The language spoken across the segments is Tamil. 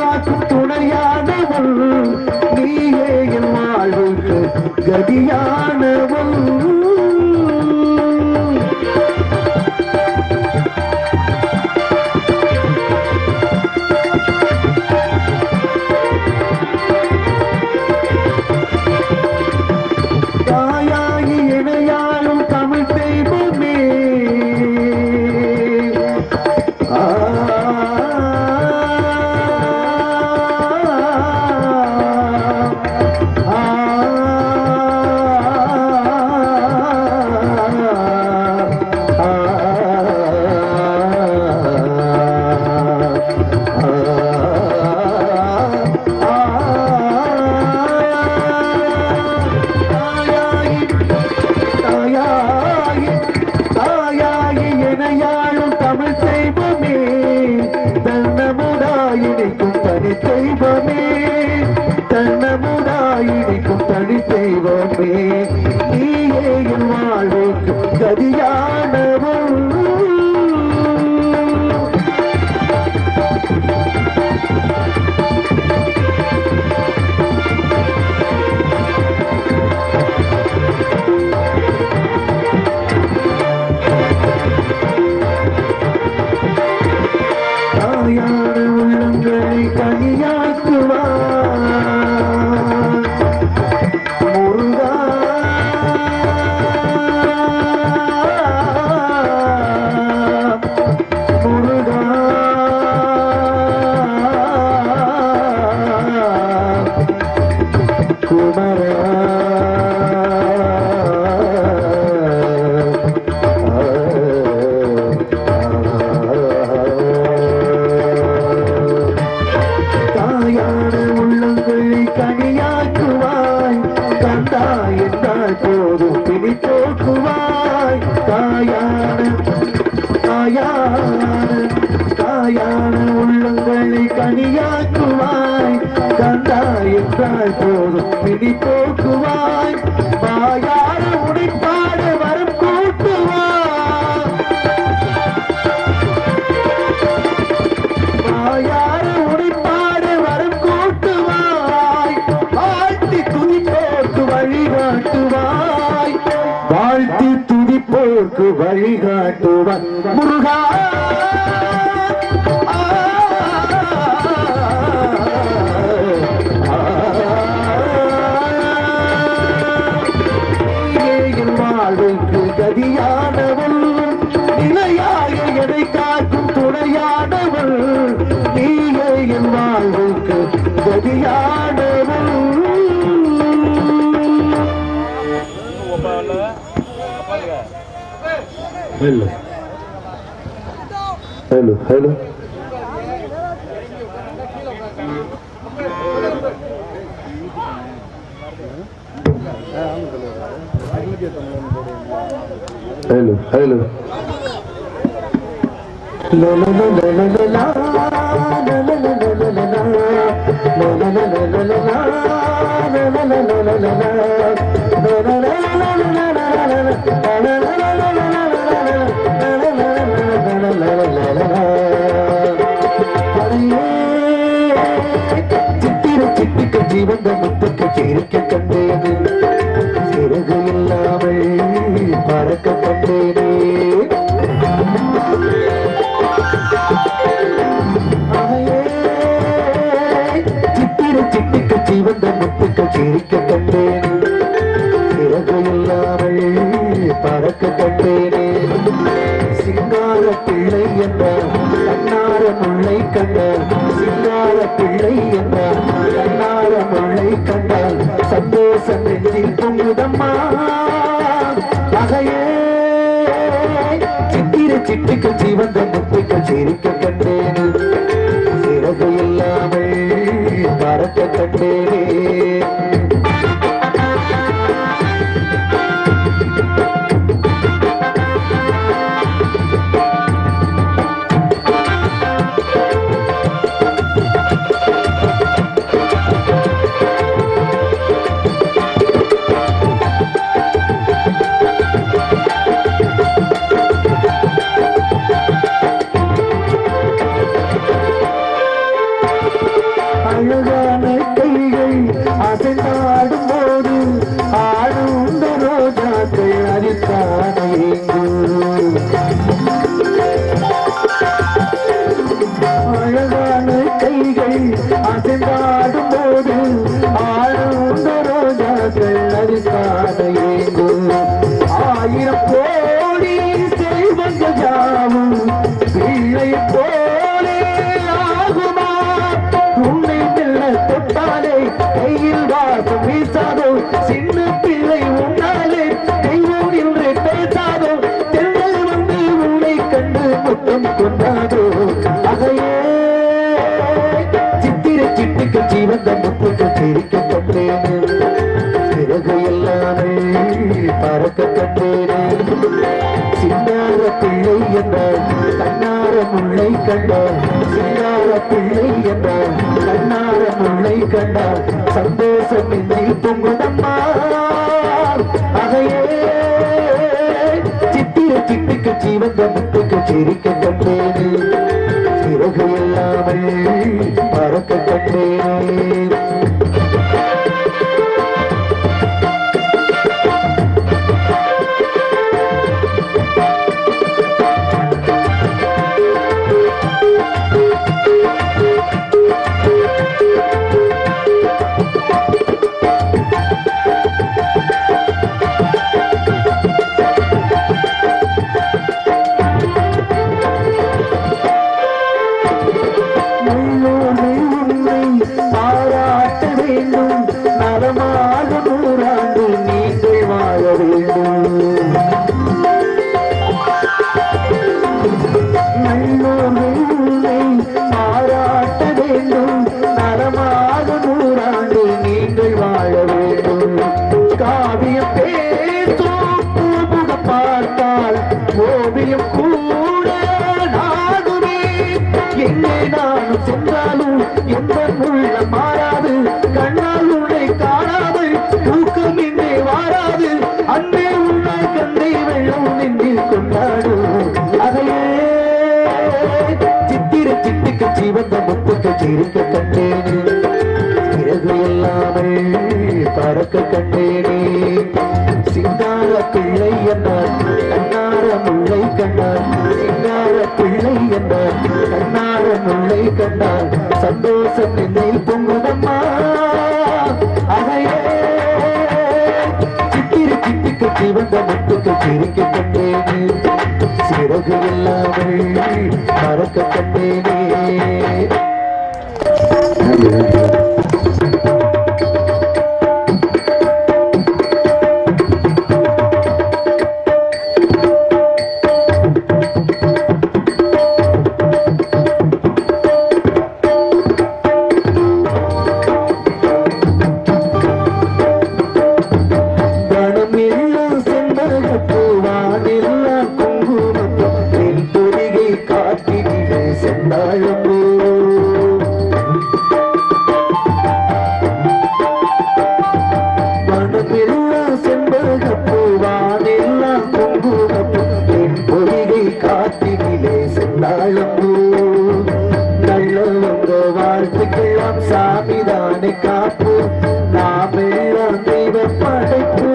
காக்கும் துணையானவள் நீயே என் வாழ்வுக்கு கதியானவள் தாயாகி இணையாலும் தமிழ் தெய்வமே ஆ, ஆ, தாயாகி தாயாகி தாயாகி எனையாளும் தமிழ் தெய்வமே தன்னமுடாயினிக்கும் தனி தெய்வமே தன்னமுடாயினிக்கும் தனி தெய்வமே நீயே என் வாழ்வுக்கு கதியானவள் தாயான உள்ளங்களை கனியாக்குவார் முருகா முருகா தாயான உள்ளங்களை கனியாக்குவாய் கந்தா என்றால் போதும் பிடி போக்குவாய் தாயான தாயான தாயான உள்ளங்களை கனியாக்குவாய் கந்தா என்றால் போதும் பிடி போக்குவாய் வாயார முடிப்பாட வரும் கூட்டுவாய் வாயார உடைப்பாடு வரும் கூட்டுவாய் வாழ்த்தி துதிப்போர்க்கு வழிகாட்டுவாய் வாழ்த்தி துதிப்போர்க்கு வழிகாட்டுவாய் முருகா என் வாழ்வுக்கு கதியானவள் நிலையாக எதை காக்கும் துணையானவள் நீயே என் வாழ்வுக்கு கதியானவள் hello hello hello hello hello சித்திர சிட்டிக்கு ஜீவந்த முத்துக்கு சிரிக்க கண்டேனே சிறகு இல்லாமல் பறக்க கண்டேனே அவையே, சித்திர சிட்டிக்கு ஜீவந்த முத்துக்கு சிரிக்க கண்டேனே சிறகு இல்லாமல் பறக்க கண்டேனே சிங்கார பிள்ளை என்ற கண்ணார முல்லை கண்டால் சிங்கார பிள்ளை என்ற கண்ணார முல்லை கண்டால் சந்தோஷம் நெஞ்சில் பொங்குதம்மா மகையே சித்திர சிட்டுக்கு சிவந்த முத்துக்கு சிரிக்க கண்டேனே சிறகு இல்லாமல் பறக்க கண்டேனே அழகான கைகள் அசைந்தாடும் போது ஆடும் ரோஜாக்கள் அரித்தான அழகான கைகள் அசைந்தாடும் போது ஆழ்ந்த ரோஜாக்கள் அரிக்காத ஏங்கும் ஆயிரம் கோடி செல்வங்கள் யாவும் பிள்ளை போலே ஆகுமா உன்னை மெல்ல தொட்டாலே கையில் வாசம் வீசாதோ சின்ன பிள்ளை உன்னாலே தெய்வம் என்று பேசாதோ தென்றல் வந்து உன்னை கண்டு முத்தம் கொண்டாதோ அதையே சித்திர சிட்டுக்கு ஜீவந்த முத்துக்கு சிரிக்க கண்டேனே சிறகு எல்லாமே பறக்க கண்டேனே சிங்கார பிள்ளை என்ற கண்ணார முல்லை கண்டார் சிங்கார பிள்ளை என்ற கண்ணார முல்லை கண்டார் சந்தோஷம் என்னை பொங்குதம்மா அதையே சித்திர சிட்டுக்கு ஜீவந்த முத்துக்கு சிரிக்க கண்டேனே சிறகு இல்லாமல் பறக்க கண்டேனே நல்லோனை உன்னை பாராட்ட வேண்டும் நலமாக நூறாண்டு நீங்கள் வாழ வேண்டும் நல்லோனை உன்னை பாராட்ட வேண்டும் நலமாக நூறாண்டு நீங்கள் வாழ வேண்டும் காவியம் பேசும் பூமுகம் பார்த்தால் ஓவியம் கூட நாடுமே எங்கே நானும் சென்றாலும் எந்த உள்ள மாறாது கண்ணால் உன்னை காணாது தூக்கம் இங்கே வாராது அன்பே உன்னை கந்தை வெள்ளம் நெஞ்சில் கொண்டாடும் அதையே சித்திர சிட்டுக்கு சிவந்த முத்துக்கு சிரிக்க கண்டேனே பிறகு எல்லாமே பறக்க கண்டேனே சிங்கார பிள்ளை என்றார் கண்ணார முல்லை கண்டார் சிங்கார பிள்ளை என்றார் கண்ணார முல்லை கண்டார் சந்தோஷம் என்னில் பொங்குதம்மா அதையே சித்திர சிட்டுக்கு சிவந்த முத்துக்கு சிரிக்க கண்டேனே சிறகு இல்லாமல் பறக்க கண்டேனே கணமெல்லாம் செண்பகப்பூ, வானெல்லாம் குங்குமப்பூ, என் பொதிகை காட்டினிலே செந்தாழம்பூ. மனமெல்லாம் செண்பகப்பூ, வானெல்லாம் குங்குமப்பூ, என் பொதிகை காட்டினிலே செந்தாழம்பூ. நல்லவங்க வாழ்த்துக்கெல்லாம் சாமிதானே காப்பு நாம் எல்லாம் தெய்வ படைப்பு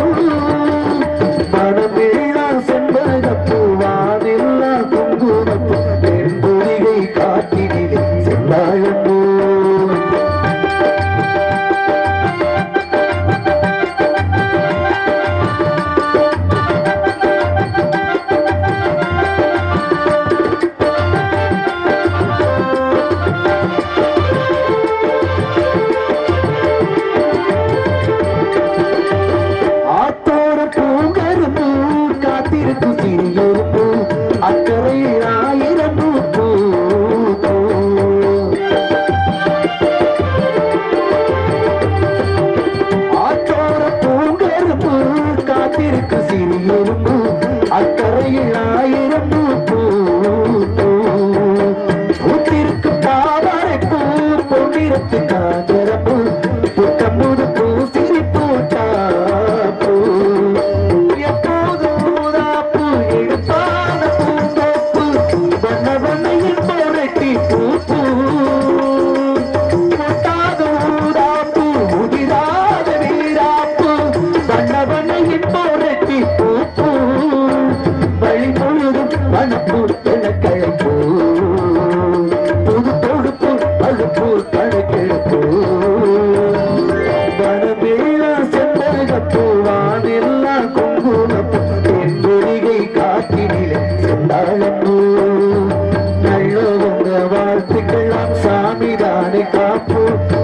மனமெல்லாம் செண்பகப்பூ வானெல்லாம் குங்குமப்பூ என் பொதிகை காட்டினிலே செந்தாழம்பூ கருப்பு கணக்கெடுப்பு வனமேளா செண்பகப்பூ வானில்லா குங்குமப்பூ தென்பொழிகை காற்றினிலே செந்தாழம்பூ நல்லவங்க வாழ்த்துக்கெல்லாம் சாமிதானே காப்பு